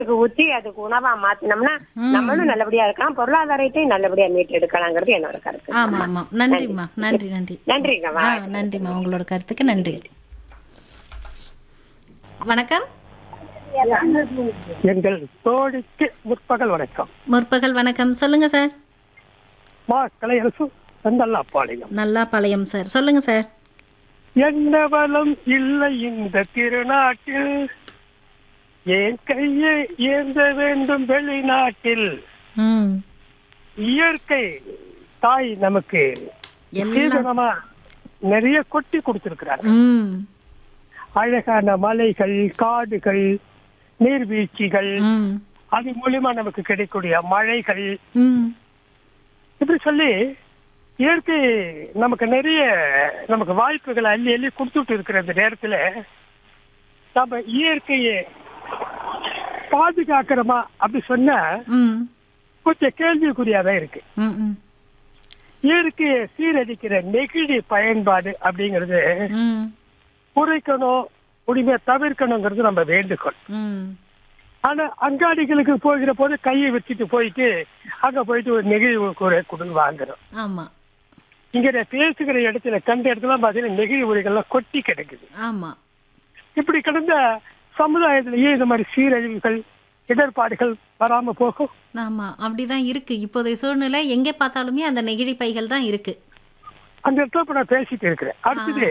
அதுக்கு ஊத்தி அதுக்கு உணவா மாத்தினோம்னா நம்மளும் நல்லபடியா இருக்கலாம் பொருளாதாரத்தையும் நல்லபடியா மீட்டு எடுக்கலாங்கிறது என்னோட கருத்து ஆமா ஆமா நன்றிம்மா நன்றி நன்றி நன்றிங்க ஆ நன்றிம்மா உங்களோட கருத்துக்கு நன்றி வணக்கம் எங்கள் தோழிக்கு முற்பகல் வணக்கம் முற்பகல் வணக்கம் சொல்லுங்க சார் மா கலையரசு செந்தல்லா பாளையம் நல்லா பழையம் சார் சொல்லுங்க சார் என்ன பலம் இல்லை இந்த திருநாட்டில் என் கையை ஏந்த வேண்டும் வெளிநாட்டில் ம் இயற்கை தாய் நமக்கு எல்லாம் சீதனமா நிறைய கொட்டி கொடுத்திருக்கிறார் ம் அழகான மலைகள் காடுகள் நீர்வீழ்ச்சிகள் ம் அது மூலியமா நமக்கு கிடைக்கக்கூடிய மழைகள் ம் இப்படி சொல்லி இயற்கை நமக்கு நிறைய நமக்கு வாய்ப்புகளை அள்ளி அள்ளி கொடுத்துட்டு இருக்கிற இந்த நேரத்துல நம்ம இயற்கையை பாதுகாக்கிறோமா அப்படி சொன்னா ம் கொஞ்சம் கேள்விக்குறியாதான் இருக்கு ம் ம் இயற்கையை சீரழிக்கிற நெகிழி பயன்பாடு அப்படிங்கிறது ம் குறைக்கணும் முடிமையை தவிர்க்கணுங்கிறது நம்ம வேண்டுகோள் ம் ஆனா அங்காடிகளுக்கு போகிற போது கையை வச்சுட்டு போயிட்டு அங்க போயிட்டு ஒரு நெகிழி கூரை கொடுன்னு வாங்குறோம் ஆமா இங்க நான் பேசுகிற இடத்துல கண்ட இடத்துல பாத்தீங்கன்னா நெகிழி உரைகள்லாம் கொட்டி கிடக்குது ஆமா இப்படி கிடந்த சமுதாயத்திலேயே இந்த மாதிரி சீரழிவுகள் இடர்பாடுகள் வராம போகும் ஆமா அப்படிதான் இருக்கு இப்போதைய சூழ்நிலை எங்க பார்த்தாலுமே அந்த நெகிழி பைகள் தான் இருக்கு அந்த இடத்துல இப்ப நான் பேசிட்டு இருக்கிறேன் அடுத்தது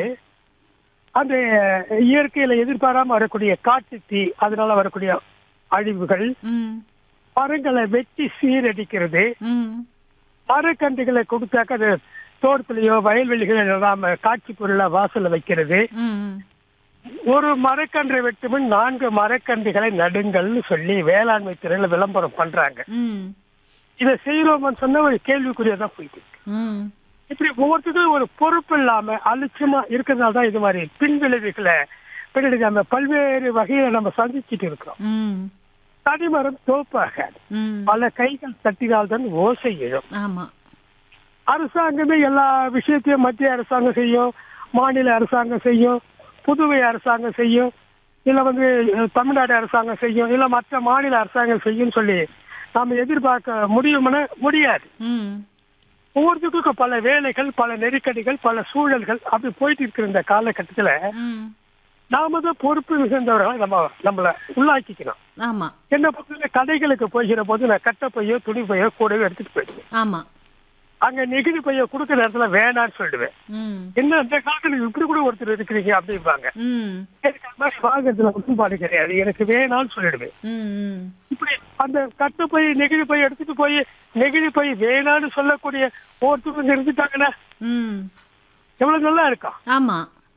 அந்த இயற்கையில எதிர்பாராம வரக்கூடிய காட்டு தீ அதனால வரக்கூடிய அழிவுகள் ம் மரங்களை வெட்டி சீரடிக்கிறது ம் மரக்கன்றுகளை கொடுத்தாக்க அது தோட்டத்திலேயோ வயல்வெளிகளோ நாம காட்சி பொருளா வாசல்ல வைக்கிறது ம் ஒரு மரக்கன்றை வெட்டுமுன் நான்கு மரக்கன்றுகளை நடுங்கள்னு சொல்லி வேளாண்மை துறையில விளம்பரம் பண்றாங்க ம் இதை செய்யறோம்னு சொன்னா ஒரு கேள்விக்குரியதான் போயிட்டு இருக்கு ம் இப்படி ஒவ்வொருத்தருக்கும் ஒரு பொறுப்பு இல்லாம அலட்சியமா இருக்கிறதுனால தான் இது மாதிரி பின்விளைவுகளை பின்னாடி நம்ம பல்வேறு வகையில நம்ம சந்திச்சுட்டு இருக்கிறோம் ம் தனிமரம் தோப்பாகாது ம் பல கைகள் தட்டினால்தான் ஓசை எழும் ஆமா அரசாங்கமே எல்லா விஷயத்தையும் மத்திய அரசாங்கம் செய்யும் மாநில அரசாங்கம் செய்யும் புதுவை அரசாங்கம் செய்யும் இல்ல வந்து அஹ், தமிழ்நாடு அரசாங்கம் செய்யும் இல்ல மற்ற மாநில அரசாங்கம் செய்யும் சொல்லி நாம எதிர்பார்க்க முடியும்னு முடியாது ம் ஒவ்வொருத்துக்கும் பல வேலைகள் பல நெருக்கடிகள் பல சூழல்கள் அப்படி போயிட்டு இருக்கிற இந்த காலகட்டத்துல ம் நாம தான் பொறுப்பு மிகுந்தவர்களை நம்ம நம்மள உள்ளாக்கிக்கணும் ஆமா என்ன பொறுத்தவரை கடைகளுக்கு போகிற போது நான் கட்ட பையோ துணி பையோ கூடவே எடுத்துட்டு போயிடுவேன் ஆமா அங்க நெகிழி பையோ கொடுக்குற நேரத்துல வேணான்னு சொல்லிடுவேன் ம் என்ன இந்த காலத்துல இப்படி கூட ஒருத்தர் இருக்கிறீங்க அப்படிம்பாங்க ம் எனக்கு அந்த மாதிரி வாங்குறதுல உடன்பாடு கிடையாது எனக்கு வேணாம்னு சொல்லிடுவேன் ம் ம் இப்படி அந்த கட்டு பை நெகிழி பை எடுத்துட்டு போய் நெகிழி பை வேணான்னு சொல்லக்கூடிய ஒருத்தர் இருந்துட்டாங்கன்னா ம் எவ்வளவு நல்லா இருக்கும் ஆமா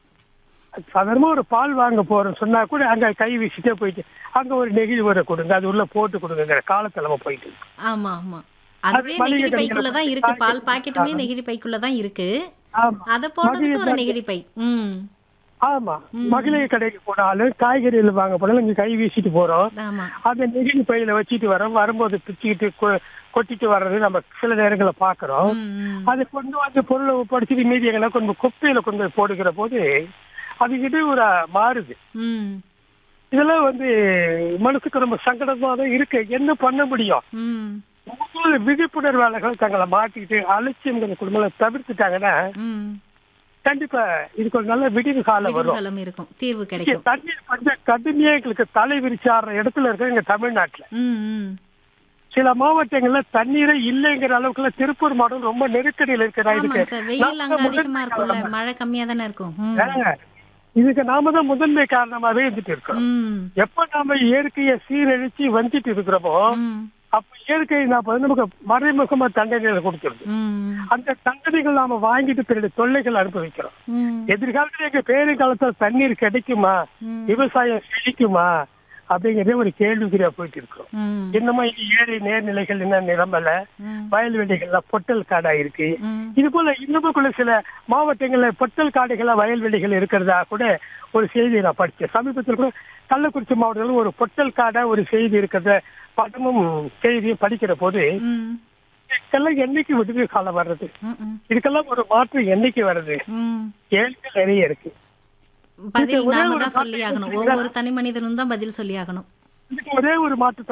சாதாரணமா ஒரு பால் வாங்க போறோம் சொன்னா கூட அங்க கை வீசிட்டே போயிட்டு அங்க ஒரு நெகிழி உரை கொடுங்க அது உள்ள போட்டு கொடுங்கிற காலத்துல நம்ம போயிட்டு இருக்கோம். ஆமா ஆமா அதுவே மளிகை நெகிழி கடையில பைக்குள்ள தான் இருக்கு பாக்கெட் பால் பாக்கெட்டுமே நெகிழி பைக்குள்ள தான் இருக்கு ஆமா அத போடுறதுக்கு ஒரு மளிகை நெகிழி பை ம் ஆமா மகளிர் கடைக்கு போனாலும் காய்கறிகள் வாங்க போனாலும் இங்க கை வீசிட்டு போறோம் ஆமா அந்த நெகிழி பையில வச்சுட்டு வரோம் வரும்போது பிச்சுக்கிட்டு கொ- கொட்டிட்டு வர்றது நம்ம சில நேரங்களை பாக்குறோம் ம் ம் அது கொண்டு வந்து பொருளை படிச்சுட்டு மீதி எங்கன்னா கொண்டு குப்பையில கொண்டு போய் போடுகிற போது அது இடையூறா மாறுது ம் இதெல்லாம் வந்து மனசுக்கு ரொம்ப சங்கடமா தான் இருக்கு என்ன பண்ண முடியும் ம் ஒவ்வொரு விழிப்புணர்வாளர்கள் தங்களை மாட்டிக்கிட்டு அலட்சியங்கிற குடும்பங்களை தவிர்த்துட்டாங்கன்னா ம் கண்டிப்பா இதுக்கு ஒரு நல்ல விடிவு காலம் வரும் விடுதலம் இருக்கும் தீர்வு கிடைக்கும் தண்ணீர் கொஞ்சம் கடுமையா எங்களுக்கு தலை விரிச்சாடுற இடத்துல இருக்க எங்க தமிழ்நாட்டுல ம் ம் சில மாவட்டங்கள்ல தண்ணீரே இல்லைங்கிற அளவுக்குள்ள திருப்பூர் மாவட்டம் ரொம்ப நெருக்கடியில் இருக்கிறா ஆமா இதுக்கு சார் வெயில் அங்க நாம அதிகமா முதன்மை இருக்கும்ல காரணமா- மழை கம்மியா தானே இருக்கும் ம் ஏங்க, இதுக்கு நாம தான் முதன்மை காரணமாவே இருந்துட்டு இருக்கோம் ம் எப்ப நாம இயற்கையை சீரழிச்சு வந்துட்டு இருக்கிறோமோ ம் அப்ப இயற்கை நாம வந்து நமக்கு மறைமுகமா தண்டனைகளை கொடுத்துருது ம் அந்த தண்டனைகள் நாம வாங்கிட்டு பிறகு தொல்லைகள் அனுபவிக்கிறோம் ம் எதிர்காலத்துல எங்க பேருங்காலத்துல தண்ணீர் கிடைக்குமா ம் விவசாயம் செழிக்குமா அப்படிங்கறதே ஒரு கேள்விக்குறியா போயிட்டு இருக்கோம் ம் இன்னமும் இது ஏரி நேர்நிலைகள் என்ன நிரம்பல ம் வயல்வெளிகள்ல பொட்டல் காடா இருக்கு ம் இது போல இன்னமும் சில மாவட்டங்கள்ல பொட்டல் காடுகளா வயல்வெளிகள் இருக்கிறதா கூட ஒரு செய்தி நான் படிச்சேன் சமீபத்தில் கூட கள்ளக்குறிச்சி மாவட்டத்தில் ஒரு பொட்டல் காடா ஒரு செய்தி இருக்கிறத படமும் செய்தியும் படிக்கிற போது ம் இதுக்கெல்லாம் என்னைக்கு விடுதலை காலம் வர்றது ம் ம் இதுக்கெல்லாம் ஒரு மாற்றம் என்னைக்கு வருது ம் கேள்விகள் நிறைய இருக்கு பதில் ஒரே நாம ஒரு தான் சொல்லி ஆகணும் ஒவ்வொரு தனி மனிதனும் தான் பதில் சொல்லி ஆகணும் இதுக்கு ஒரே ஒரு மாற்று